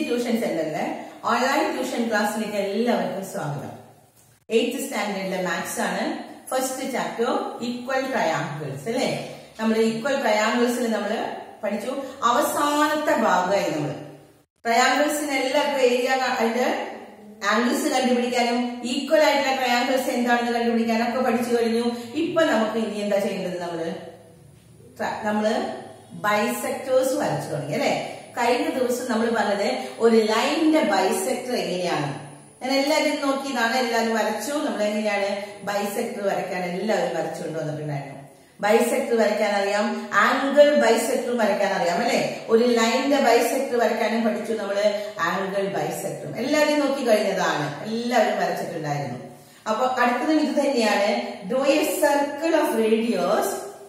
tuition സെന്ററിന്റെ online tuition ക്ലാസ്സിലേക്ക് എല്ലാവർക്കും സ്വാഗതം എയ്ത്ത് സ്റ്റാൻഡേർഡിലെ മാത്സ് ആണ് ഫസ്റ്റ് ചാപ്റ്റർ ഈക്വൽ ട്രയാങ്കിൾസ് അല്ലെ നമ്മൾ ഈക്വൽ ട്രയാങ്കിൾസിൽ നമ്മൾ പഠിച്ചു അവസാനത്തെ ഭാഗമായി നമ്മൾ ട്രയാങ്കിൾസിന് എല്ലാവർക്കും ഏരിയ അതിന്റെ ആംഗിൾസ് കണ്ടുപിടിക്കാനും ഈക്വൽ ആയിട്ടുള്ള ട്രയാങ്കിൾസ് എന്താണെന്ന് കണ്ടുപിടിക്കാനും ഒക്കെ പഠിച്ചു കഴിഞ്ഞു ഇപ്പൊ നമുക്ക് ഇനി എന്താ ചെയ്യേണ്ടത് നമ്മള് ട്ര- നമ്മള് ബൈസെക്ടേഴ്സ് വരച്ചു തുടങ്ങി അല്ലെ കഴിഞ്ഞ ദിവസം നമ്മൾ പറഞ്ഞത് ഒരു ലൈനിന്റെ ബൈസെക്ടർ എങ്ങനെയാണ് ഞാൻ എല്ലാവരും നോക്കിയതാണ് എല്ലാവരും വരച്ചു നമ്മൾ എങ്ങനെയാണ് ബൈസെക്ടർ വരയ്ക്കാൻ എല്ലാവരും വരച്ചു കൊണ്ടുവന്നിട്ടുണ്ടായിരുന്നു ബൈസെക്ടർ വരയ്ക്കാൻ അറിയാം ആംഗിൾ ബൈസെക്ടർ വരയ്ക്കാൻ അറിയാം അല്ലെ ഒരു ലൈനിന്റെ ബൈസെക്ടർ വരയ്ക്കാനും പഠിച്ചു നമ്മള് ആംഗിൾ ബൈസെക്ടറും എല്ലാവരും നോക്കി കഴിഞ്ഞതാണ് എല്ലാവരും വരച്ചിട്ടുണ്ടായിരുന്നു അപ്പൊ അടുത്തതും ഇത് തന്നെയാണ് draw a circle of radius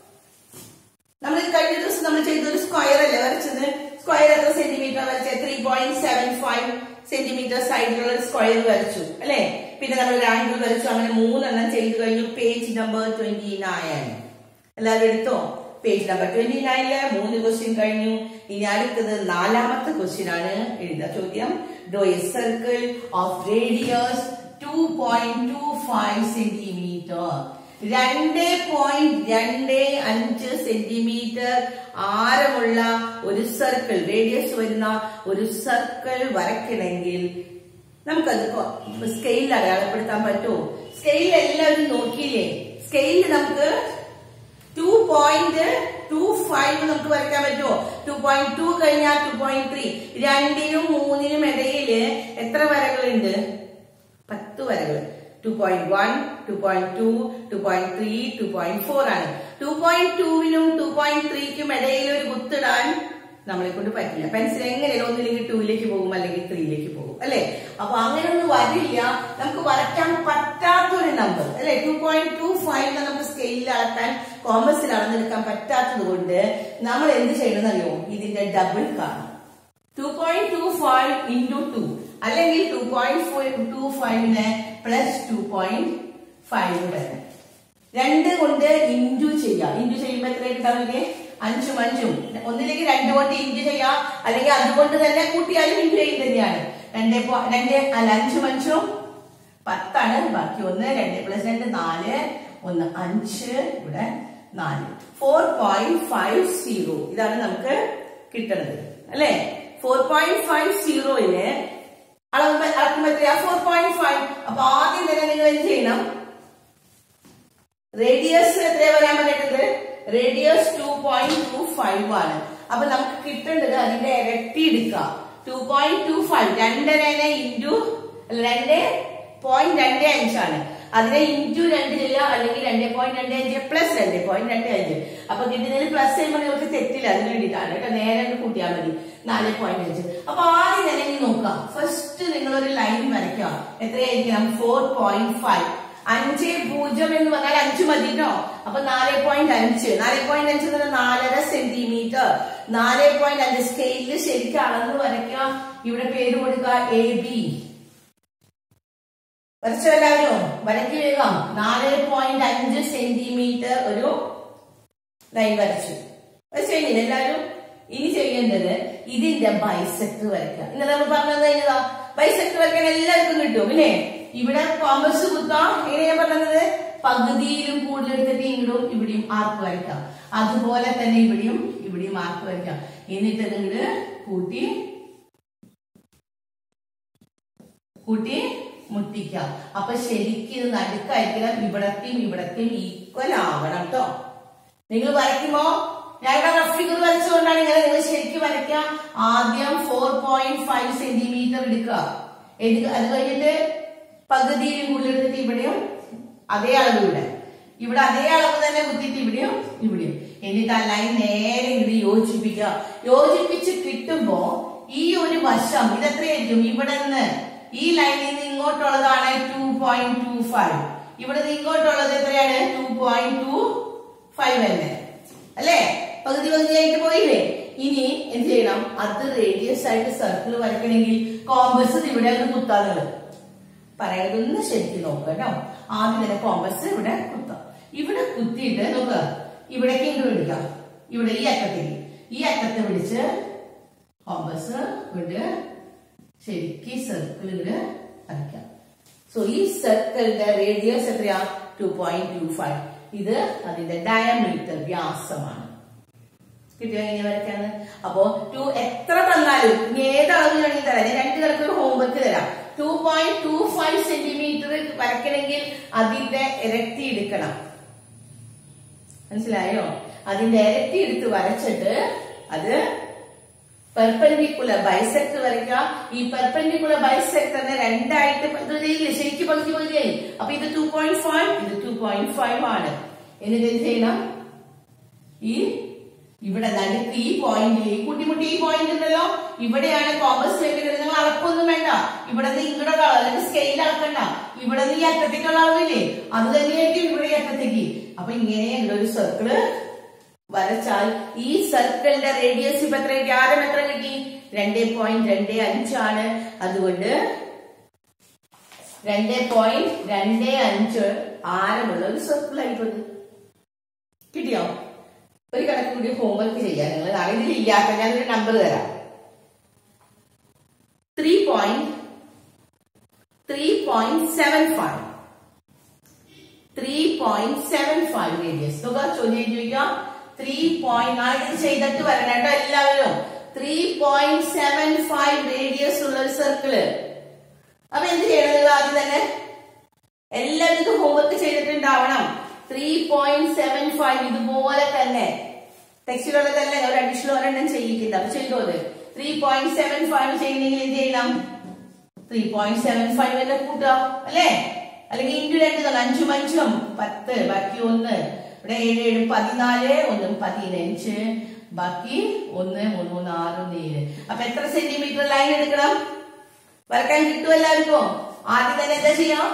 നമ്മൾ കഴിഞ്ഞ ദിവസം നമ്മൾ ചെയ്ത ഒരു സ്ക്വയർ അല്ലേ വരച്ചത് സ്ക്വയർ എത്ര സെന്റിമീറ്റർ വരച്ചത് three point seven five centimetre സൈഡിലുള്ള ഒരു സ്ക്വയർ വരച്ചു അല്ലെ പിന്നെ നമ്മൾ ഒരു ആംഗിൾ വരച്ചു അങ്ങനെ മൂന്നെണ്ണം ചെയ്തു കഴിഞ്ഞു പേജ് നമ്പർ ട്വന്റി നയൻ എല്ലാവരും എടുത്തോ പേജ് നമ്പർ ട്വന്റി നയനില് മൂന്ന് ക്വസ്റ്റ്യൻ കഴിഞ്ഞു ഇനി അടുത്തത് നാലാമത്തെ ക്വസ്റ്റ്യൻ ആണ് എഴുതുക ചോദ്യം draw a circle of radius two point two five centimetre രണ്ട് പോയിന്റ് രണ്ട് അഞ്ച് സെന്റിമീറ്റർ ആരമുള്ള ഒരു സർക്കിൾ റേഡിയസ് വരുന്ന ഒരു സർക്കിൾ വരയ്ക്കണമെങ്കിൽ നമുക്കത് സ്കെയിൽ അടയാളപ്പെടുത്താൻ പറ്റുമോ സ്കെയിൽ എല്ലാവരും നോക്കിയില്ലേ സ്കെയിലിൽ നമുക്ക് ടു പോയിന്റ് ടു ഫൈവ് നമുക്ക് വരയ്ക്കാൻ പറ്റുമോ ടു പോയിന്റ് ടു കഴിഞ്ഞാൽ ടു പോയിന്റ് ത്രീ രണ്ടിനും മൂന്നിനും ഇടയില് എത്ര വരകളുണ്ട് പത്ത് വരകൾ two point one two point two two point three two point four ആണ് ടു പോയിന്റ് ടുവിനും ടു പോയിന്റ് ത്രീക്കും ഇടയിൽ ഒരു കുത്തിടാൻ നമ്മളെ കൊണ്ട് പറ്റില്ല പെൻസിൽ എങ്ങനെയല്ല ഒന്നില്ലെങ്കിൽ ടൂയിലേക്ക് പോകും അല്ലെങ്കിൽ ത്രീയിലേക്ക് പോകും അല്ലെ അപ്പൊ അങ്ങനെ ഒന്നും വരില്ല നമുക്ക് വരയ്ക്കാൻ പറ്റാത്തൊരു നമ്പർ അല്ലെ ടു പോയിന്റ് ടു ഫൈവ് നമുക്ക് സ്കെയിലിൽ അളക്കാൻ കോമേഴ്സിൽ അളന്നെടുക്കാൻ പറ്റാത്തത് കൊണ്ട് നമ്മൾ എന്ത് ചെയ്യണമെന്ന് അറിയോ ഇതിന്റെ ഡബിൾ കാണും two point two five into two അല്ലെങ്കിൽ ടു പോയിന്റ് ടു ഫൈവിന് പ്ലസ് ടു പോയിന്റ് ഫൈവ് വരെ രണ്ട് കൊണ്ട് ഇൻറ്റു ചെയ്യാം ഇൻറ്റു ചെയ്യുമ്പോൾ എത്ര ഉണ്ടാവില്ലേ അഞ്ചും അഞ്ചും ഒന്നിലേക്ക് രണ്ട് കൊണ്ട് ഇൻറ്റു ചെയ്യാം അല്ലെങ്കിൽ അതുകൊണ്ട് തന്നെ കൂട്ടിയാലും ഇൻറ്റു ചെയ്യും തന്നെയാണ് രണ്ട് പോ- രണ്ട് അല്ല അഞ്ചും അഞ്ചും പത്താണ് ബാക്കി ഒന്ന് രണ്ട് പ്ലസ് രണ്ട് നാല് ഒന്ന് അഞ്ച് ഇവിടെ നാല് ഫോർ പോയിന്റ് ഫൈവ് സീറോ ഇതാണ് നമുക്ക് കിട്ടുന്നത് അല്ലെ ഫോർ പോയിന്റ് ഫൈവ് സീറോയില് അളവുമ്പോ അളക്കുമ്പോ എത്രയാ ഫോർ പോയിന്റ് ഫൈവ് അപ്പൊ ആദ്യം തന്നെ നിങ്ങൾ എന്ത് ചെയ്യണം റേഡിയസ് എത്രയാ വരാൻ പറഞ്ഞിട്ടത് radius two point two five ആണ് അപ്പൊ നമുക്ക് കിട്ടേണ്ടത് അതിന്റെ ഇരട്ടി എടുക്കാം ടു പോയിന്റ് ടു ഫൈവ് രണ്ടര ഇൻറ്റു രണ്ട് പോയിന്റ് രണ്ട് അഞ്ചാണ് അതിനെ ഇൻറ്റു രണ്ട് ചെയ്യുക അല്ലെങ്കിൽ രണ്ട് പോയിന്റ് രണ്ട് അഞ്ച് പ്ലസ് രണ്ട് പോയിന്റ് രണ്ട് അഞ്ച് അപ്പൊ കിട്ടുന്നതിൽ പ്ലസ് ചെയ്യുമ്പോൾ നിങ്ങൾക്ക് തെറ്റില്ല അതിന് വേണ്ടിയിട്ടാണ് കേട്ടോ നേരെ അങ്ങ് കൂട്ടിയാൽ മതി നാല് പോയിന്റ് അഞ്ച് അപ്പൊ ആദ്യം തന്നെ ഇനി നോക്കാം ഫസ്റ്റ് നിങ്ങൾ ഒരു ലൈൻ വരയ്ക്കുക എത്രയായിരിക്കണം ഫോർ പോയിന്റ് ഫൈവ് അഞ്ച് പൂജ്യം എന്ന് പറഞ്ഞാൽ അഞ്ച് മതി കേട്ടോ അപ്പൊ നാല് പോയിന്റ് അഞ്ച് നാല് പോയിന്റ് അഞ്ച് എന്ന് പറഞ്ഞാൽ നാലര സെന്റിമീറ്റർ നാല് പോയിന്റ് അഞ്ച് സ്കെയിലിൽ ശരിക്കും അളന്ന് വരയ്ക്കുക ഇവിടെ പേര് കൊടുക്കുക എ ബി വരച്ചോ എല്ലാവരും വരയ്ക്ക് വേഗം നാല് പോയിന്റ് അഞ്ച് സെന്റിമീറ്റർ ഒരു ലൈൻ വരച്ചു വരച്ചു കഴിഞ്ഞില്ല എല്ലാവരും ഇനി ചെയ്യേണ്ടത് ഇതിന്റെ ബൈസെക്ടർ വരയ്ക്കുക ഇന്നലെ നമ്മൾ പറഞ്ഞത് കഴിഞ്ഞതാ ബൈസെക്ടർ വരയ്ക്കാൻ എല്ലാവർക്കും കിട്ടും ഇല്ലേ ഇവിടെ കോമേഴ്സ് കുത്താം എങ്ങനെയാ പറഞ്ഞത് പകുതിയിലും കൂടുതൽ എടുത്തിട്ട് ഇങ്ങോട്ടും ഇവിടെയും ആർക്ക് വരയ്ക്കാം അതുപോലെ തന്നെ ഇവിടെയും ഇവിടെയും ആർക്ക് വരയ്ക്കാം എന്നിട്ട് ഇങ്ങോട്ട് കൂട്ടി കൂട്ടി മുട്ടിക്കാം അപ്പൊ ശരിക്കും ഇത് നടുക്കായിരിക്കണം ഇവിടത്തെയും ഇവിടത്തെയും ഈക്വൽ ആവണം കേട്ടോ നിങ്ങൾ വരയ്ക്കുമ്പോ ഞാൻ ഇവിടെ റഫ് ഫിഗർ വരച്ചുകൊണ്ടാണ് ഇങ്ങനെ നിങ്ങൾ ശരിക്കും വരയ്ക്കുക ആദ്യം ഫോർ പോയിന്റ് ഫൈവ് സെന്റിമീറ്റർ എടുക്കുക എടുക്കുക അത് കഴിഞ്ഞിട്ട് പകുതിയിലും കൂടുതൽ എടുത്തിട്ട് ഇവിടെയും അതേ അളവ് ഇവിടെ ഇവിടെ അതേ അളവ് തന്നെ കുത്തിയിട്ട് ഇവിടെയും ഇവിടെയും എന്നിട്ട് ആ ലൈൻ നേരെ ഇത് യോജിപ്പിക്കുക യോജിപ്പിച്ച് കിട്ടുമ്പോ ഈ ഒരു വശം ഇതെത്രയായിരിക്കും ഇവിടെ നിന്ന് ഈ ലൈനിൽ നിന്ന് ഇങ്ങോട്ടുള്ളതാണ് ടു പോയിന്റ് ടു ഫൈവ് ഇവിടെ നിന്ന് ഇങ്ങോട്ടുള്ളത് എത്രയാണ് ടു പോയിന്റ് ടു ഫൈവ് തന്നെ അല്ലേ പകുതി പകുതിയായിട്ട് പോയില്ലേ ഇനി എന്ത് ചെയ്യണം അത് റേഡിയസ് ആയിട്ട് സർക്കിൾ വരയ്ക്കണമെങ്കിൽ കോമ്പസ് ഇവിടെ അങ്ങ് കുത്താതെ പറയുന്നതൊന്ന് ശരിക്കും നോക്കുക കേട്ടോ ആദ്യം തന്നെ കോമ്പസ് ഇവിടെ കുത്താം ഇവിടെ കുത്തിയിട്ട് നോക്കുക ഇവിടേക്ക് ഇങ്ങോട്ട് വിളിക്കാം ഇവിടെ ഈ അറ്റത്തേക്ക് ഈ അറ്റത്ത് വിളിച്ച് കോമ്പസ് കൊണ്ട് ശരിക്കും ഈ സർക്കിൾ ഇവിടെ വരയ്ക്കാം സോ ഈ സർക്കിളിന്റെ റേഡിയസ് എത്രയാ ടു പോയിന്റ് ടു ഫൈവ് ഇത് അതിന്റെ ഡയമീറ്റർ വ്യാസമാണ് കിട്ടിയോ ഇങ്ങനെ വരയ്ക്കാന്ന് അപ്പോ ടു എത്ര തന്നാലും ഇനി ഏത് അളവ് വേണമെങ്കിൽ തരാം ഞാൻ രണ്ട് കണക്ക് ഹോംവർക്ക് തരാം two point two five centimetre വരയ്ക്കണമെങ്കിൽ അതിന്റെ ഇരട്ടി എടുക്കണം മനസ്സിലായോ അതിന്റെ ഇരട്ടി എടുത്ത് വരച്ചിട്ട് അത് പെർപെൻഡിക്കുലർ ബൈസെക്ടർ വരയ്ക്കുക ഈ പെർപെൻഡിക്കുലർ ബൈസെക്ടറിനെ രണ്ടായിട്ട് പകുതിയില്ലേ ശരിക്കും പകുതി പകുതിയായി അപ്പൊ ഇത് ടു പോയിന്റ് ഫൈവ് ഇത് ടു പോയിന്റ് ഫൈവ് ആണ് എന്നിട്ട് എന്ത് ചെയ്യണം ഈ ഇവിടെ നടുക്ക് ഈ പോയിന്റിൽ ഈ കുട്ടിമുട്ടി ഈ പോയിന്റ് ഉണ്ടല്ലോ ഇവിടെയാണ് കോമ്പസ് വെക്കുന്നത് നിങ്ങൾ അളക്കൊന്നും വേണ്ട ഇവിടെ നിന്ന് ഇങ്ങോട്ടുള്ള അളവ് അല്ലെങ്കിൽ സ്കെയിൽ അളക്കണ്ട ഇവിടെ നിന്ന് ഈ അറ്റത്തേക്കുള്ള അളവില്ലേ അത് തന്നെയായിരിക്കും ഇവിടെ ഈ അറ്റത്തേക്ക് അപ്പൊ ഇങ്ങനെ ഇവിടെ ഒരു സർക്കിള് വരച്ചാൽ ഈ സർക്കിളിന്റെ റേഡിയസ് ഇപ്പൊ എത്ര കിട്ടി ആരം എത്ര കിട്ടി രണ്ടേ പോയിന്റ് രണ്ടേ അഞ്ചാണ് അതുകൊണ്ട് രണ്ടേ പോയിന്റ് രണ്ടേ അഞ്ച് ആരമുള്ള ഒരു സർക്കിൾ ആയിപ്പോയത് കിട്ടിയോ ഒരു കണക്ക് കൂടി ഹോംവർക്ക് ചെയ്യാൻ നിങ്ങൾ നാളെ ഇതിലില്ലാത്ത ഞാനൊരു നമ്പർ തരാം three point three point seven five three point seven five radius തുക ചോദ്യം ചോദിക്കാം ത്രീ പോയിന്റ് നാളെ ഇത് ചെയ്തിട്ട് വരണം കേട്ടോ എല്ലാവരും three point seven five radius ഉള്ള ഒരു സർക്കിള് അപ്പൊ എന്ത് ചെയ്യണം നിങ്ങൾ ആദ്യം തന്നെ എല്ലാവരും ഇത് ഹോംവർക്ക് ചെയ്തിട്ടുണ്ടാവണം ത്രീ പോയിന്റ് സെവൻ ഫൈവ് ഇതുപോലെ തന്നെ ടെക്സ്റ്റിലുള്ള തന്നെ ഒരു അഡീഷണൽ ഒരെണ്ണം ചെയ്യിക്കില്ല അപ്പൊ ചെയ്തോ അത് ത്രീ പോയിന്റ് സെവൻ ഫൈവ് ചെയ്യുന്നെങ്കിൽ എന്ത് ചെയ്യണം ത്രീ പോയിന്റ് സെവൻ ഫൈവ് തന്നെ കൂട്ടാം അല്ലേ അല്ലെങ്കിൽ ഇൻറ്റു രണ്ട് തന്നെ അഞ്ചും അഞ്ചും പത്ത് ബാക്കി ഒന്ന് ഇവിടെ ഏഴ് ഏഴ് പതിനാല് ഒന്നും പതിനഞ്ച് ബാക്കി ഒന്ന് മൂന്ന് മൂന്ന് ആറ് ഒന്ന് ഏഴ് അപ്പൊ എത്ര സെന്റിമീറ്റർ ലൈൻ എടുക്കണം വരക്കാൻ കിട്ടും എല്ലാവർക്കും ആദ്യം തന്നെ എന്താ ചെയ്യാം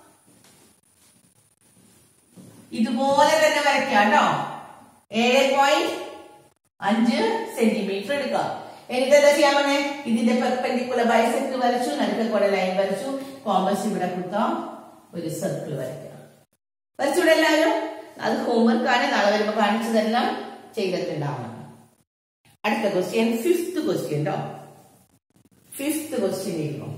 ഇതുപോലെ തന്നെ വരയ്ക്കാം കേട്ടോ ഏഴ് പോയിന്റ് അഞ്ച് സെന്റിമീറ്റർ എടുക്കുക എന്നിട്ട് എന്താ ചെയ്യാൻ പറഞ്ഞേ ഇതിന്റെ പെർപെൻഡിക്കുലർ ബൈസെക്ട് വരച്ചു നടുക്ക് കൂടെ ലൈൻ വരച്ചു കോമ്പസ് ഇവിടെ കൊടുത്താം ഒരു സർക്കിൾ വരയ്ക്കണം വരച്ചൂടെ എല്ലാവരും അത് ഹോംവർക്ക് ആണ് നാളെ വരുമ്പോ കാണിച്ചു തരണം ചെയ്തിട്ടുണ്ടാവണം അടുത്ത ക്വസ്റ്റ്യൻ ഫിഫ്ത് ക്വസ്റ്റ്യൻ കേട്ടോ ഫിഫ്ത് ക്വസ്റ്റ്യൻ ആയിരുന്നു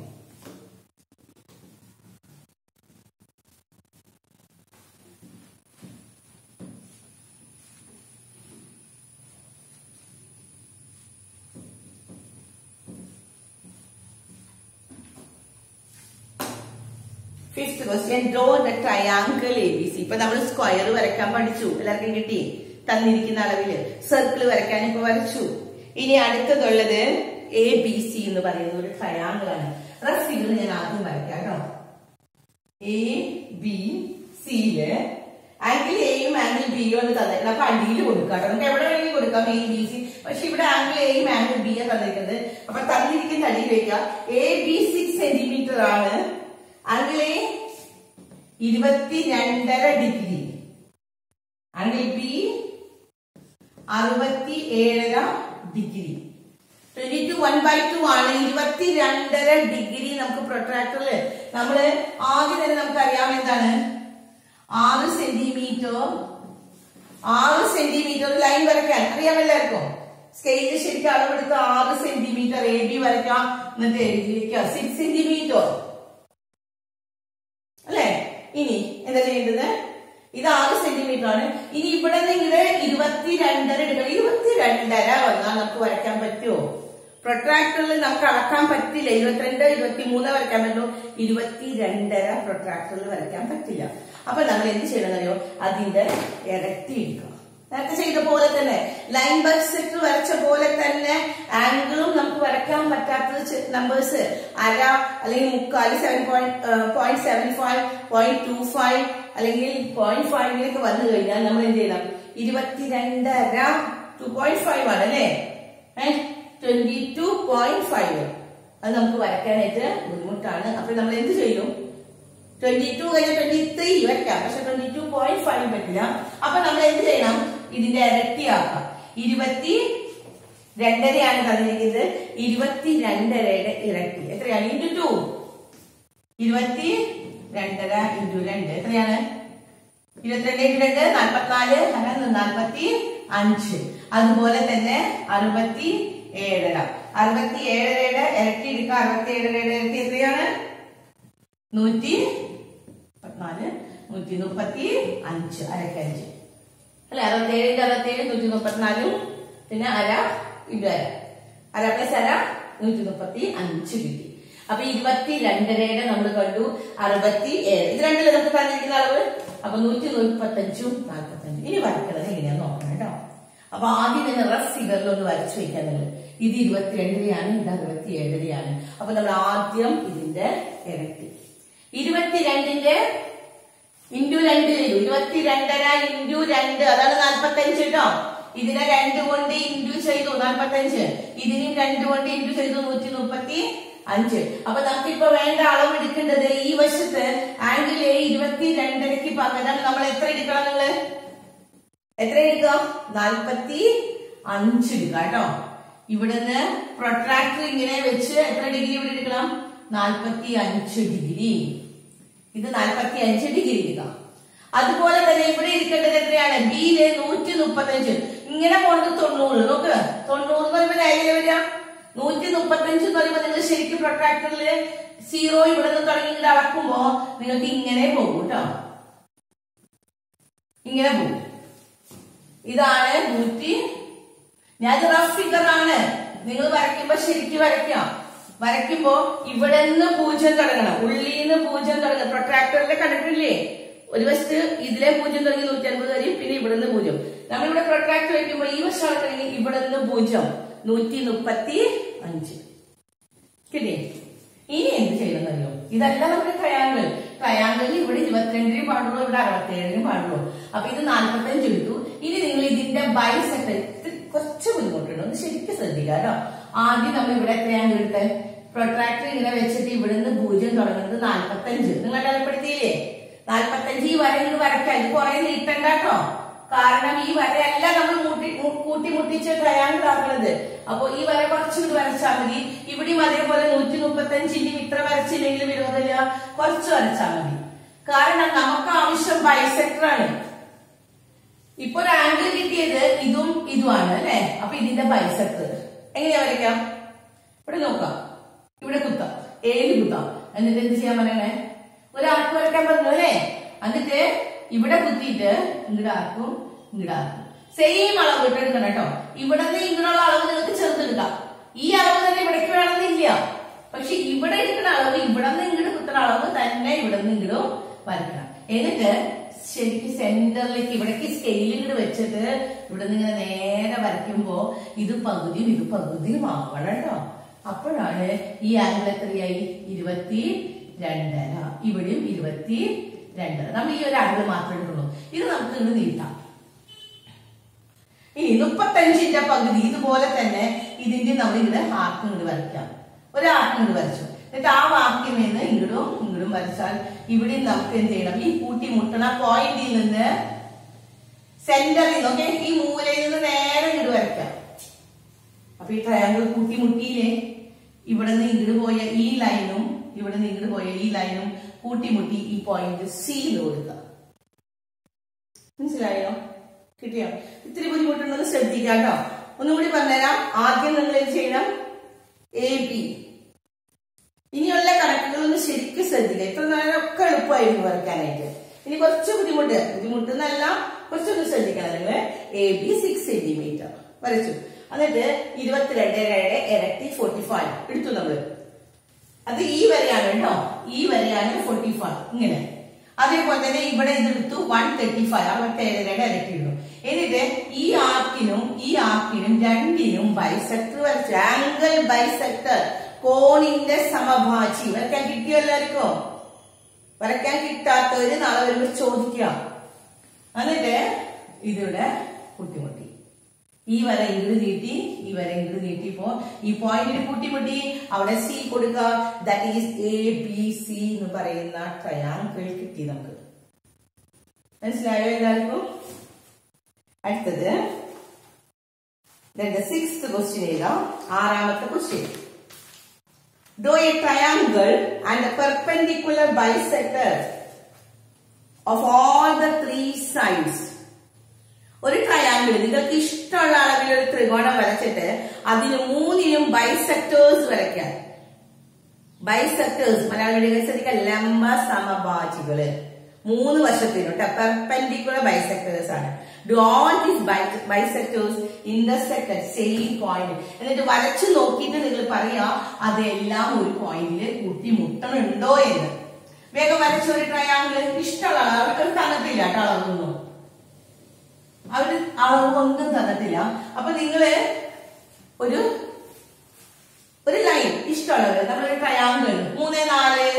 fifth question draw the triangle A B C ഇപ്പൊ നമ്മൾ സ്ക്വയർ വരയ്ക്കാൻ പഠിച്ചു എല്ലാവർക്കും കിട്ടി തന്നിരിക്കുന്ന അളവില് സർക്കിൾ വരയ്ക്കാൻ ഇപ്പൊ വരച്ചു ഇനി അടുത്തതുള്ളത് എ ബി സി എന്ന് പറയുന്ന ഒരു ട്രയാങ്കിൾ ആണ് റഫ് ഫിഗർ ഞാൻ ആദ്യം വരയ്ക്കാം കേട്ടോ എ ബി സിയില് ആംഗിൾ എയും ആംഗിൾ ബിയും ആണ് തന്നിരിക്കുന്നത് അപ്പൊ അടിയിൽ കൊടുക്കാം കേട്ടോ നമുക്ക് എവിടെ വേണമെങ്കിലും കൊടുക്കാം എ ബി സി പക്ഷെ ഇവിടെ ആംഗിൾ എയും ആംഗിൾ ബിയും തന്നിരിക്കുന്നത് അപ്പൊ തന്നിരിക്കുന്ന അടിയിൽ വെക്കാം എ ബി സിക്സ് സെന്റിമീറ്റർ ആണ് ആംഗിൾ എ ഇരുപത്തിരണ്ടര ഡിഗ്രി ആംഗിൾ ബി അറുപത്തി ഏഴര degree twenty two one by two ആണ് ഇരുപത്തിരണ്ടര ഡിഗ്രി നമുക്ക് പ്രൊട്രാക്ടറിൽ നമ്മള് ആദ്യം തന്നെ നമുക്ക് അറിയാം എന്താണ് ആറ് സെന്റിമീറ്റർ ആറ് സെന്റിമീറ്റർ ലൈൻ വരയ്ക്കാൻ അറിയാം എല്ലാവർക്കും സ്കെയിലിൽ ശരിക്കും അളവെടുത്ത് ആറ് സെന്റിമീറ്റർ എ ബി വരയ്ക്കാം എന്നിട്ട് എഴുതി വെക്കാം സിക്സ് സെന്റിമീറ്റർ അല്ലേ ഇനി എന്താ ചെയ്യേണ്ടത് ഇത് ആറ് സെന്റിമീറ്റർ ആണ് ഇനി ഇവിടെ നിന്ന് ഇങ്ങനെ ഇരുപത്തിരണ്ടര എടുക്കണം ഇരുപത്തിരണ്ടര വന്നാൽ നമുക്ക് വരയ്ക്കാൻ പറ്റുമോ പ്രൊട്രാക്ടറിൽ നമുക്ക് അളക്കാൻ പറ്റില്ല ഇരുപത്തിരണ്ട് ഇരുപത്തി മൂന്ന് വരയ്ക്കാൻ പറ്റുമോ ഇരുപത്തിരണ്ടര പ്രൊട്രാക്ടറിൽ വരയ്ക്കാൻ പറ്റില്ല അപ്പൊ നമ്മൾ എന്ത് ചെയ്യണമെന്നറിയോ അതിന്റെ ഇരട്ടി എടുക്കുക നേരത്തെ ചെയ്ത പോലെ തന്നെ ലൈൻ ബൈസെക്ട് വരച്ച പോലെ തന്നെ ആംഗിളും നമുക്ക് വരയ്ക്കാൻ പറ്റാത്ത നമ്പേഴ്സ് അര അല്ലെങ്കിൽ മുക്കാൽ seven point point seven five point two five അല്ലെങ്കിൽ പോയിന്റ് ഫൈവിലേക്ക് വന്നു കഴിഞ്ഞാൽ നമ്മൾ എന്ത് ചെയ്യണം ഇരുപത്തിരണ്ടര ടു പോയിന്റ് ഫൈവ് ആണ് അല്ലേ ട്വന്റി ടു പോയിന്റ് ഫൈവ് അത് നമുക്ക് വരയ്ക്കാനായിട്ട് ബുദ്ധിമുട്ടാണ് അപ്പൊ നമ്മൾ എന്ത് ചെയ്യും ട്വന്റി ടു കഴിഞ്ഞാൽ ട്വന്റി ത്രീ വരയ്ക്കാം പക്ഷെ ട്വന്റി ടു പോയിന്റ് ഫൈവ് പറ്റില്ല അപ്പൊ നമ്മൾ എന്ത് ചെയ്യണം ഇതിന്റെ ഇരട്ടിയാക്കാം ഇരുപത്തി രണ്ടരയാണ് തന്നിരിക്കുന്നത് ഇരുപത്തി രണ്ടരയുടെ ഇരട്ടി എത്രയാണ് ഇൻറ്റു ടു ഇരുപത്തി രണ്ടര ഇൻറ്റു രണ്ട് എത്രയാണ് ഇരുപത്തിരണ്ട് ഇൻറ്റു രണ്ട് നാൽപ്പത്തിനാല് അങ്ങനെ നാൽപ്പത്തി അഞ്ച് അതുപോലെ തന്നെ അറുപത്തി ഏഴര അറുപത്തി ഏഴരയുടെ ഇരട്ടി എടുക്കുക അറുപത്തി ഏഴരയുടെ ഇരട്ടി എത്രയാണ് നൂറ്റി മുപ്പത്തിനാല് നൂറ്റി മുപ്പത്തി അഞ്ച് അരക്കഞ്ച് അല്ലെ അറുപത്തി ഏഴിന്റെ അറുപത്തി ഏഴ് നൂറ്റി മുപ്പത്തിനാലും പിന്നെ അര ഇത് അര അര പ്ലസ് അര നൂറ്റി മുപ്പത്തി അഞ്ച് കിട്ടി അപ്പൊ ഇരുപത്തി രണ്ടരയുടെ നമ്മൾ കണ്ടു അറുപത്തി ഏഴ് ഇത് രണ്ടില് നമുക്ക് പറഞ്ഞിരിക്കുന്ന അളവ് അപ്പൊ നൂറ്റി മുപ്പത്തി അഞ്ചും നാൽപ്പത്തി അഞ്ചും ഇനി വരയ്ക്കുന്നത് എങ്ങനെയാന്ന് നോക്കണം കേട്ടോ അപ്പൊ ആദ്യം തന്നെ റഫ് ഫിഗറിൽ ഒന്ന് വരച്ചു വെക്കാൻ നിങ്ങൾ ഇത് ഇരുപത്തിരണ്ടരയാണ് ഇത് അറുപത്തി ഏഴരയാണ് അപ്പൊ നമ്മൾ ആദ്യം ഇതിന്റെ ഇരട്ടി ഇരുപത്തിരണ്ടിന്റെ ഇൻറ്റു രണ്ട് ചെയ്തു ഇരുപത്തിരണ്ടര ഇൻറ്റു രണ്ട് അതാണ് നാൽപ്പത്തഞ്ച് കേട്ടോ ഇതിനെ രണ്ട് കൊണ്ട് ഇൻറ്റു ചെയ്തു നാൽപ്പത്തഞ്ച് ഇതിനും രണ്ട് കൊണ്ട് ഇൻറ്റു ചെയ്തു നൂറ്റി മുപ്പത്തി അഞ്ച് അപ്പൊ നമുക്കിപ്പോ വേണ്ട അളവ് എടുക്കേണ്ടത് ഈ വശത്ത് ആംഗിൾ എ ഇരുപത്തി രണ്ടരയ്ക്ക് പകരം നമ്മൾ എത്ര എടുക്കണം നിങ്ങള് എത്ര എടുക്കാം നാൽപ്പത്തി അഞ്ച് എടുക്കാം കേട്ടോ ഇവിടുന്ന് പ്രൊട്രാക്ടർ ഇങ്ങനെ വെച്ച് എത്ര ഡിഗ്രി ഇവിടെ എടുക്കണം നാൽപ്പത്തി അഞ്ച് ഡിഗ്രി ഇത് നാൽപ്പത്തി അഞ്ച് ഡിഗ്രി എടുക്കാം അതുപോലെ തന്നെ ഇവിടെ ഇരിക്കേണ്ടത് എത്രയാണ് ബിയില് നൂറ്റി മുപ്പത്തി അഞ്ച് ഇങ്ങനെ പോണത് തൊണ്ണൂറ് നോക്ക് തൊണ്ണൂറ് എന്ന് പറയുമ്പോൾ അതിലെ വരിക നൂറ്റി മുപ്പത്തി അഞ്ച് എന്ന് പറയുമ്പോൾ നിങ്ങൾ ശരിക്കും പ്രൊട്രാക്ടറിൽ സീറോ ഇവിടെ നിന്ന് തുടങ്ങി അളക്കുമ്പോ നിങ്ങൾക്ക് ഇങ്ങനെ പോകും കേട്ടോ ഇങ്ങനെ പോകും ഇതാണ് നൂറ്റി ഞാൻ റഫ് ഫിഗർ ആണ് നിങ്ങൾ വരയ്ക്കുമ്പോ ശരിക്കും വരയ്ക്കാം വരയ്ക്കുമ്പോ ഇവിടെ നിന്ന് പൂജ്യം തുടങ്ങണം ഉള്ളിൽ നിന്ന് പൂജ്യം തുടങ്ങണം പ്രൊട്രാക്ടറിലെ കണ്ടിട്ടില്ലേ ഒരു വശത്ത് ഇതിലെ പൂജ്യം തുടങ്ങി നൂറ്റി അൻപത് വരെയും പിന്നെ ഇവിടെ നിന്ന് പൂജ്യം നമ്മളിവിടെ പ്രൊട്രാക്ടർ വയ്ക്കുമ്പോ ഈ വശമാണ് തുടങ്ങി ഇവിടെ നിന്ന് പൂജ്യം നൂറ്റി മുപ്പത്തി അഞ്ച് കിട്ടിയേ ഇനി എന്ത് ചെയ്യണമെന്നറിയോ ഇതല്ല നമ്മുടെ ട്രയാങ്കിൾ ട്രയാങ്കിളിൽ ഇവിടെ ഇരുപത്തിരണ്ടിനും പാടുള്ളൂ ഇവിടെ അറുപത്തിയേഴിനും പാടുള്ളൂ അപ്പൊ ഇത് നാൽപ്പത്തഞ്ച് എടുത്തു ഇനി നിങ്ങൾ ഇതിന്റെ ബൈസെക്ടർ കുറച്ച് ബുദ്ധിമുട്ടുണ്ട് ഒന്ന് ശരിക്കും ശ്രദ്ധിക്കുക കേട്ടോ ആദ്യം നമ്മൾ ഇവിടെ എത്രയാണ് എടുത്തത് പ്രൊട്രാക്ടർ ഇങ്ങനെ വെച്ചിട്ട് ഇവിടുന്ന് പൂജ്യം തുടങ്ങുന്നത് നാൽപ്പത്തഞ്ച് നിങ്ങൾ അടയാളപ്പെടുത്തിയില്ലേ നാൽപ്പത്തഞ്ച് ഈ വര ഇങ്ങോട്ട് വരയ്ക്കാം ഇത് കുറെ നീട്ടണ്ട കേട്ടോ കാരണം ഈ വരയല്ല നമ്മൾ കൂട്ടി മു- കൂട്ടി മുട്ടിച്ച് ട്രയാങ്കിൾ ആക്കുന്നത് അപ്പൊ ഈ വര കുറച്ചുകൂടി വരച്ചാൽ മതി ഇവിടെയും അതേപോലെ നൂറ്റി മുപ്പത്തി അഞ്ചിന്റെ ഇത്ര വരച്ചില്ലെങ്കിൽ വിരോധമില്ല കുറച്ച് വരച്ചാൽ മതി കാരണം നമുക്ക് ആവശ്യം ബൈസെക്ടർ ആണ് ഇപ്പൊ ഒരു ആംഗിൾ കിട്ടിയത് ഇതും ഇതുമാണ് അല്ലെ അപ്പൊ ഇതിന്റെ ബൈസെക്ടർ എങ്ങനെയാ വരയ്ക്കാം ഇവിടെ നോക്കാം ഇവിടെ കുത്താം ഏഴ് കുത്താം എന്നിട്ട് എന്ത് ചെയ്യാൻ പറയണേ ഒരു ആർക്ക് വരയ്ക്കാൻ പറഞ്ഞു അല്ലേ എന്നിട്ട് ഇവിടെ കുത്തിയിട്ട് ഇങ്ങടെ ആർക്കും ഇങ്ങടെ ആർക്കും സെയിം അളവ് ഇട്ട് എടുക്കണം കേട്ടോ ഇവിടെ നിന്ന് ഇങ്ങനെയുള്ള അളവ് നിങ്ങൾക്ക് ചെറുതെടുക്കാം ഈ അളവ് തന്നെ ഇവിടേക്ക് വേണമെന്നില്ല പക്ഷെ ഇവിടെ എടുക്കുന്ന അളവ് ഇവിടെ നിന്ന് ഇങ്ങോട്ട് കുത്തുന്ന അളവ് തന്നെ ഇവിടെ നിന്ന് ഇങ്ങോട്ടും വരയ്ക്കണം എന്നിട്ട് ശരിക്കും സെന്ററിലേക്ക് ഇവിടേക്ക് സ്കെയിൽ ഇങ്ങോട്ട് വെച്ചിട്ട് ഇവിടെ നിന്ന് ഇങ്ങനെ നേരെ വരയ്ക്കുമ്പോ ഇത് പകുതിയും ഇത് പകുതിയും ആവണം കേട്ടോ അപ്പോഴാണ് ഈ ആംഗിൾ എത്രയായി ഇരുപത്തി രണ്ടര ഇവിടെയും ഇരുപത്തി രണ്ടര നമ്മൾ ഈ ഒരു ആംഗിൾ മാത്രമേ എടുക്കുള്ളൂ ഇത് നമുക്ക് ഇങ്ങോട്ട് നീട്ടാം ഇനി മുപ്പത്തഞ്ചിന്റെ പകുതി ഇതുപോലെ തന്നെ ഇതിന്റെ നമ്മൾ ഇവിടെ ആർക്ക് ഇങ്ങോട്ട് വരയ്ക്കാം ഒരു ആർക്ക് ഇങ്ങോട്ട് വരച്ചു എന്നിട്ട് ആ വാക്യമേന്ന് ഇങ്ങോട്ടും ഇങ്ങോട്ടും വരച്ചാൽ ഇവിടെ നമുക്ക് എന്ത് ചെയ്യണം ഈ കൂട്ടി മുട്ടണ പോയിന്റിൽ നിന്ന് സെന്ററിൽ നിന്ന് ഓക്കെ ഈ മൂലയിൽ നിന്ന് നേരെ ഇങ്ങോട്ട് വരയ്ക്കാം അപ്പൊ ഈ ട്രയാങ്കിൾ കൂട്ടി മുട്ടിയില്ലേ ഇവിടെ നിന്ന് ഇങ്ങോട്ട് പോയ ഈ ലൈനും ഇവിടെ നിന്ന് ഇങ്ങോട്ട് പോയ ഈ ലൈനും കൂട്ടിമുട്ടി ഈ പോയിന്റ് സിയിൽ കൊടുക്കുക മനസ്സിലായോ കിട്ടിയോ ഇത്തിരി ബുദ്ധിമുട്ടുണ്ടെന്ന് ശ്രദ്ധിക്കാം കേട്ടോ ഒന്നും കൂടി പറഞ്ഞുതരാം ആദ്യം നിങ്ങൾ എന്ത് ചെയ്യണം എ ബി ഇനിയുള്ള കണക്കുകളൊന്ന് ശരിക്കും ശ്രദ്ധിക്കുക ഇത്ര നേരം ഒക്കെ എളുപ്പമായിരുന്നു വരയ്ക്കാനായിട്ട് ഇനി കുറച്ച് ബുദ്ധിമുട്ട് ബുദ്ധിമുട്ട് എന്നല്ല കുറച്ചൊന്ന് ശ്രദ്ധിക്കണം നിങ്ങൾ എ ബി സിക്സ് സെന്റിമീറ്റർ വരച്ചു എന്നിട്ട് ഇരുപത്തിരണ്ടരയുടെ ഇരട്ടി ഫോർട്ടി ഫൈവ് എടുത്തു നമ്മള് അത് ഈ വരെയാണ് കേട്ടോ ഈ വരെയാണ് ഫോർട്ടി ഫൈവ് ഇങ്ങനെ അതേപോലെ തന്നെ ഇവിടെ ഇതെടുത്തു വൺ തേർട്ടി ഫൈവ് അറുപത്തേഴരയുടെ ഇരട്ടി ഇടും എന്നിട്ട് ഈ ആർക്കിനും ഈ ആർക്കിനും രണ്ടിനും ബൈസെക്ടർ വരച്ചു ആംഗിൾ ബൈസെക്ടർ കോണിന്റെ സമഭാജി വരയ്ക്കാൻ കിട്ടിയോ എല്ലാവർക്കും വരയ്ക്കാൻ കിട്ടാത്തവര് നാളെ വരുമ്പോൾ ചോദിക്കാം എന്നിട്ട് ഇതിവിടെ കുട്ടിമുട്ടി ഈ വര ഇങ്ങോട്ട് നീട്ടി ഈ വര ഇങ്ങോട്ട് നീട്ടിയപ്പോ ഈ പോയിന്റിൽ കൂട്ടിമുട്ടി അവിടെ സി കൊടുക്കുക that is A B C എന്ന് പറയുന്ന ട്രയാങ്കിൾ കിട്ടി നമുക്ക് മനസ്സിലായോ എല്ലാവർക്കും അടുത്തത് സിക്സ്ത് ക്വസ്റ്റ്യൻ എഴുതാം ആറാമത്തെ question draw a triangle and perpendicular bisector of all the three sides ഒരു ട്രയാങ്കിൾ നിങ്ങൾക്ക് ഇഷ്ടമുള്ള അളവിൽ ഒരു ത്രികോണം വരച്ചിട്ട് അതിന് മൂന്നിനും ബൈസെക്ടേഴ്സ് വരയ്ക്കാം ബൈസെക്ടേഴ്സ് മലയാള മീഡിയം ശ്രദ്ധിക്കുക ലംബ സമഭാജികള് മൂന്ന് വശത്തിനും പെർപെൻഡിക്കുലർ ബൈസെക്ടേഴ്സ് ആണ് do all these bisectors intersect at same point എന്നിട്ട് വരച്ചു നോക്കിയിട്ട് നിങ്ങൾ പറയാ അതെല്ലാം ഒരു പോയിന്റിൽ കൂട്ടിമുട്ടണുണ്ടോ എന്ന് വേഗം വരച്ച ഒരു ട്രയാങ്കിൾ ഇഷ്ടമുള്ള ആൾ അവർക്ക് തന്നിട്ടില്ല കേട്ടോ അളവൊന്നും അവര് അളവ് ഒന്നും തന്നിട്ടില്ല അപ്പൊ നിങ്ങള് ഒരു ഒരു ലൈൻ ഇഷ്ടമുള്ളവര് നമ്മളൊരു ട്രയാങ്കിൾ മൂന്ന് നാല്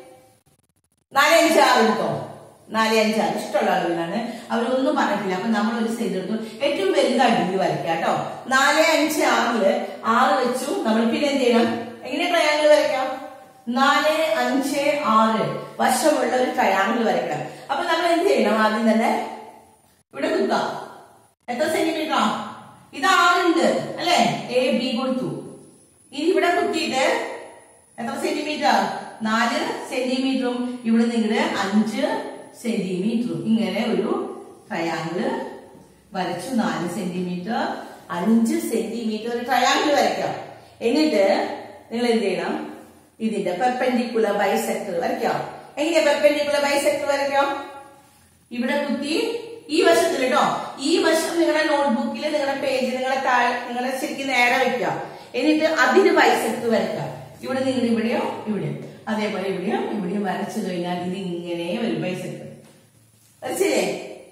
നാല് അഞ്ച് ആറ് എടുത്തോ നാല് അഞ്ച് ആറ് ഇഷ്ടമുള്ള അളവിലാണ് അവരൊന്നും പറഞ്ഞിട്ടില്ല അപ്പൊ നമ്മൾ ഒരു സൈഡ് എടുത്തു ഏറ്റവും വലുത് അടിയിൽ വരയ്ക്കുക കേട്ടോ നാല് അഞ്ച് ആറില് ആറ് വെച്ചു നമ്മൾ പിന്നെ എന്ത് ചെയ്യണം എങ്ങനെ ട്രയാങ്കിൾ വരയ്ക്കാം നാല് അഞ്ച് ആറ് വശമുള്ള ഒരു ട്രയാങ്കിൾ വരയ്ക്കാം അപ്പൊ നമ്മൾ എന്ത് ചെയ്യണം ആദ്യം തന്നെ ഇവിടെ കുത്താം എത്ര സെന്റിമീറ്റർ ആ ഇത് ആറുണ്ട് അല്ലെ എ ബി കൊടുത്തു ഇനി ഇവിടെ കുത്തിയിട്ട് എത്ര സെന്റിമീറ്റർ നാല് സെന്റിമീറ്ററും ഇവിടെ നിങ്ങളുടെ അഞ്ച് സെന്റിമീറ്ററും ഇങ്ങനെ ഒരു ട്രയാങ്കിള് വരച്ചു നാല് സെന്റിമീറ്റർ അഞ്ച് സെന്റിമീറ്റർ ഒരു ട്രയാങ്കിൾ വരയ്ക്കാം എന്നിട്ട് നിങ്ങൾ എന്ത് ചെയ്യണം ഇതിന്റെ പെർപെൻഡിക്കുലർ ബൈസെക്ടർ വരയ്ക്കാം എങ്ങനെയാ പെർപെൻഡിക്കുലർ ബൈസെക്ടർ വരയ്ക്കാം ഇവിടെ കുത്തി ഈ വശത്തിൽ കേട്ടോ ഈ വശം നിങ്ങളുടെ നോട്ട്ബുക്കിൽ നിങ്ങളുടെ പേജ് നിങ്ങളുടെ താഴെ നിങ്ങളുടെ ശരിക്കും നേരെ വെക്കുക എന്നിട്ട് അതിന് ബൈസെക്ട് വരയ്ക്കുക ഇവിടെ നിങ്ങൾ ഇവിടെയോ ഇവിടെയോ അതേപോലെ ഇവിടെയോ ഇവിടെയോ വരച്ചു കഴിഞ്ഞാൽ ഇത് ഇങ്ങനെ വരും ബൈസെക്ട് വരച്ചില്ലേ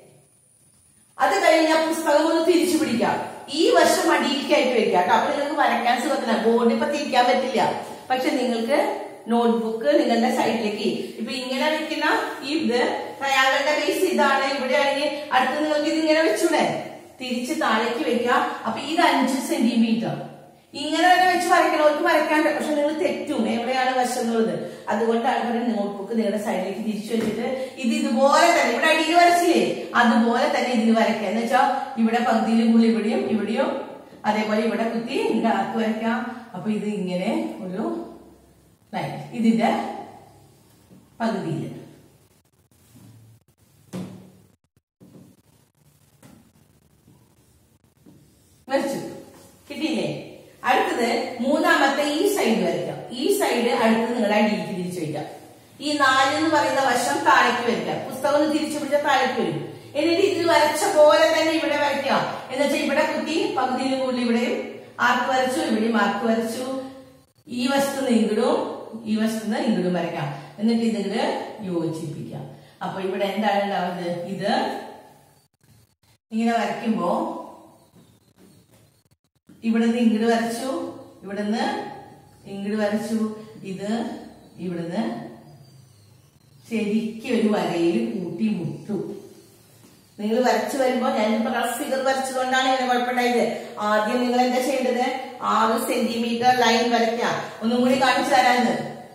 അത് കഴിഞ്ഞാൽ പുസ്തകം ഒന്ന് തിരിച്ചു പിടിക്കാം ഈ വശം അടിയിലേക്കായിട്ട് വെക്കാം കേട്ടോ അപ്പൊ നിങ്ങൾക്ക് വരയ്ക്കാൻ സുഖത്തില്ല ബോർഡ് ഇപ്പൊ തിരിക്കാൻ പറ്റില്ല പക്ഷെ നിങ്ങൾക്ക് നോട്ട്ബുക്ക് നിങ്ങളുടെ സൈഡിലേക്ക് ഇപ്പൊ ഇങ്ങനെ വെക്കുന്ന ഈ ഇത് ട്രയാങ്കിളുടെ ബേസ് ഇതാണ് ഇവിടെ ആണെങ്കിൽ അടുത്ത് നിങ്ങൾക്ക് ഇത് ഇങ്ങനെ വെച്ചൂടെ തിരിച്ച് താഴേക്ക് വെക്കുക അപ്പൊ ഇത് അഞ്ച് സെന്റിമീറ്റർ ഇങ്ങനെ തന്നെ വെച്ച് വരയ്ക്കണവർക്ക് വരയ്ക്കാൻ പക്ഷെ നിങ്ങൾ തെറ്റും എവിടെയാണ് വശം എന്നുള്ളത് അതുകൊണ്ടാണ് പറയുന്നത് നോട്ട്ബുക്ക് നിങ്ങളുടെ സൈഡിലേക്ക് തിരിച്ചു വെച്ചിട്ട് ഇത് ഇതുപോലെ തന്നെ ഇവിടെ അടിയിൽ വരച്ചില്ലേ അതുപോലെ തന്നെ ഇതിന് വരയ്ക്കുക എന്ന് വെച്ചാൽ ഇവിടെ പകുതിയിൽ കൂടുതൽ ഇവിടെയും ഇവിടെയും അതേപോലെ ഇവിടെ കുത്തി ഇവിടെ ആർക്ക് വരയ്ക്കാം അപ്പൊ ഇത് ഇങ്ങനെ ഒരു ലൈൻ ഇതിന്റെ പകുതിയിൽ വരച്ചു കിട്ടിയില്ലേ അടുത്തത് മൂന്നാമത്തെ ഈ സൈഡ് വരയ്ക്കാം ഈ സൈഡ് അടുത്ത് നിങ്ങളുടെ അടിയിലേക്ക് തിരിച്ചു വയ്ക്കാം ഈ നാല് എന്ന് പറയുന്ന വശം താഴേക്ക് വരയ്ക്കാം പുസ്തകം ഒന്ന് തിരിച്ചു പിടിച്ചാൽ താഴേക്ക് വരും എന്നിട്ട് ഇത് വരച്ച പോലെ തന്നെ ഇവിടെ വരയ്ക്കാം എന്ന് വെച്ചാൽ ഇവിടെ കുത്തി പകുതിയിൽ കൂടുതൽ ഇവിടെയും ആർക്ക് വരച്ചു ഇവിടെയും ആർക്ക് വരച്ചു ഈ വശത്തുനിന്ന് ഇങ്ങടും ഈ വശത്തുനിന്ന് ഇങ്ങടും വരയ്ക്കാം എന്നിട്ട് ഇതിങ്ങട് യോജിപ്പിക്കാം അപ്പൊ ഇവിടെ എന്താണ് ഉണ്ടാവുന്നത് ഇത് ഇങ്ങനെ വരയ്ക്കുമ്പോ ഇവിടുന്ന് ഇങ്ങട് വരച്ചു ഇവിടുന്ന് ഇങ്ങട് വരച്ചു ഇത് ഇവിടുന്ന് ശരിക്കും ഒരു വരയിൽ കൂട്ടി മുട്ടു നിങ്ങൾ വരച്ചു വരുമ്പോ ഞാനിപ്പോ റഫ് ഫിഗർ വരച്ചുകൊണ്ടാണ് ഇങ്ങനെ കുഴപ്പമുണ്ടായത് ആദ്യം നിങ്ങൾ എന്താ ചെയ്യേണ്ടത് ആറ് സെന്റിമീറ്റർ ലൈൻ വരയ്ക്കാം ഒന്നും കൂടി കാണിച്ചു തരാന്ന്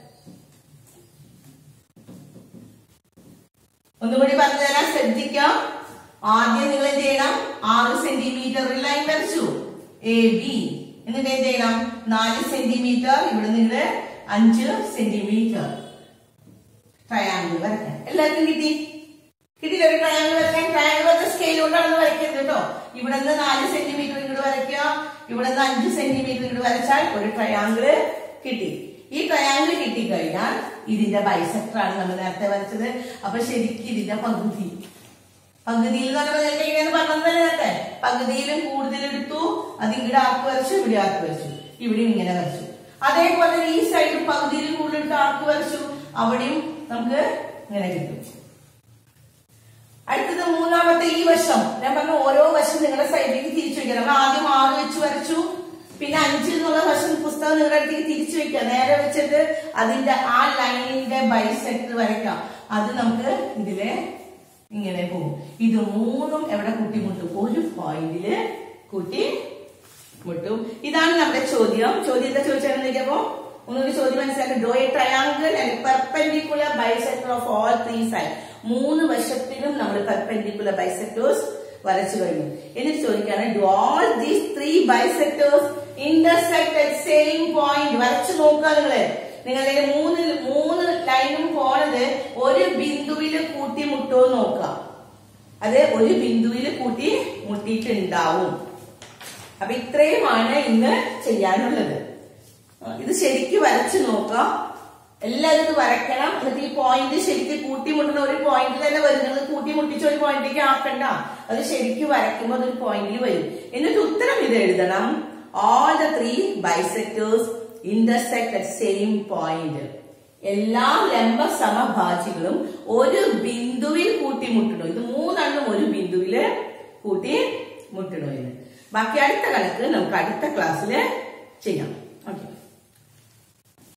ഒന്നും കൂടി പറഞ്ഞു തരാൻ ശ്രദ്ധിക്കാം ആദ്യം നിങ്ങൾ എന്ത് ചെയ്യണം ആറ് സെന്റിമീറ്റർ ലൈൻ വരച്ചു എ ബി എന്നിട്ട് എന്ത് ചെയ്യണം നാല് സെന്റിമീറ്റർ ഇവിടെ നിങ്ങൾ അഞ്ച് സെന്റിമീറ്റർ ട്രയാങ്കിൾ വരയ്ക്കാം എല്ലാവർക്കും കിട്ടി കിട്ടിയില്ല ഒരു ട്രയാങ്കിൾ വരയ്ക്കാൻ ട്രയാങ്കിൾ വരച്ച സ്കെയിൽ കൊണ്ടാണ് വരയ്ക്കരുത് കേട്ടോ ഇവിടെ നിന്ന് നാല് സെന്റിമീറ്റർ ഇങ്ങോട്ട് വരയ്ക്കുക ഇവിടെ നിന്ന് അഞ്ച് സെന്റിമീറ്റർ ഇങ്ങോട്ട് വരച്ചാൽ ഒരു ട്രയാങ്കിൾ കിട്ടി ഈ ട്രയാങ്കിൾ കിട്ടിക്കഴിഞ്ഞാൽ ഇതിന്റെ ബൈസെക്ടർ ആണ് നമ്മൾ നേരത്തെ വരച്ചത് അപ്പൊ ശരിക്കും ഇതിന്റെ പകുതി പകുതിയിൽ എന്ന് പറഞ്ഞാൽ നിങ്ങൾക്ക് എങ്ങനെയാണ് പറഞ്ഞതല്ലേ നേരത്തെ പകുതിയിലും കൂടുതൽ എടുത്തു അത് ഇവിടെ ആർക്ക് വരച്ചു ഇവിടെ ആർക്ക് വരച്ചു ഇവിടെയും ഇങ്ങനെ വരച്ചു അതേപോലെ തന്നെ ഈ സൈഡ് പകുതിയിൽ കൂടുതൽ എടുത്ത് ആർക്ക് വരച്ചു അവിടെയും നമുക്ക് ഇങ്ങനെ കിട്ടും അടുത്തത് മൂന്നാമത്തെ ഈ വശം ഞാൻ പറഞ്ഞ ഓരോ വശം നിങ്ങളുടെ സൈഡിലേക്ക് തിരിച്ചു വെക്കണം നമ്മൾ ആദ്യം ആറ് വെച്ച് വരച്ചു പിന്നെ അഞ്ച് എന്നുള്ള വശം പുസ്തകം നിങ്ങളുടെ അടുത്തേക്ക് തിരിച്ചു വെക്കുക നേരെ വെച്ചിട്ട് അതിന്റെ ആ ലൈനിന്റെ ബൈസെക്ടർ വരയ്ക്കാം അത് നമുക്ക് ഇതിലെ ഇങ്ങനെ പോകും ഇത് മൂന്നും എവിടെ കൂട്ടിമുട്ടും ഒരു പോയിന്റില് കൂട്ടി മുട്ടും ഇതാണ് നമ്മുടെ ചോദ്യം ചോദ്യം എന്താ ചോദിച്ചാൽ നോക്കിയപ്പോ ഒന്നുകൂടി ചോദ്യം മനസ്സിലാക്കി draw a triangle and perpendicular bisector of all three side മൂന്ന് വശത്തിലും നമ്മൾ പെർപെൻഡിക്കുലർ ബൈസെക്ടേഴ്സ് വരച്ചു കഴിഞ്ഞു എന്നിട്ട് ചോദിക്കാണ് do all these three bisectors intersect at same point വരച്ചു നോക്കുക നിങ്ങള് നിങ്ങളുടെ മൂന്ന് മൂന്ന് ലൈനും പോണത് ഒരു ബിന്ദുവിൽ കൂട്ടിമുട്ടോ നോക്കുക അത് ഒരു ബിന്ദുവിൽ കൂട്ടി മുട്ടിയിട്ടുണ്ടാവും അപ്പൊ ഇത്രയുമാണ് ഇന്ന് ചെയ്യാനുള്ളത് ആ, ഇത് ശരിക്ക് വരച്ചു നോക്കാം എല്ലാവരും ഇത് വരയ്ക്കണം എന്നിട്ട് ഈ പോയിന്റ് ശരിക്ക് കൂട്ടിമുട്ടുന്ന ഒരു പോയിന്റ് തന്നെ വരുന്നത് കൂട്ടിമുട്ടിച്ച ഒരു പോയിന്റിലേക്ക് ആക്കണ്ട അത് ശരിക്ക് വരയ്ക്കുമ്പോൾ അതൊരു പോയിന്റിൽ വരും എന്നിട്ട് ഉത്തരം ഇത് എഴുതണം all the three bisectors intersect at same point എല്ലാ ലംബ സമഭാജികളും ഒരു ബിന്ദുവിൽ കൂട്ടിമുട്ടണു ഇത് മൂന്നെണ്ണം ഒരു ബിന്ദുവില് കൂട്ടി മുട്ടണു എന്ന് ബാക്കി അടുത്ത കണക്ക് നമുക്ക് അടുത്ത ക്ലാസ്സിൽ ചെയ്യാം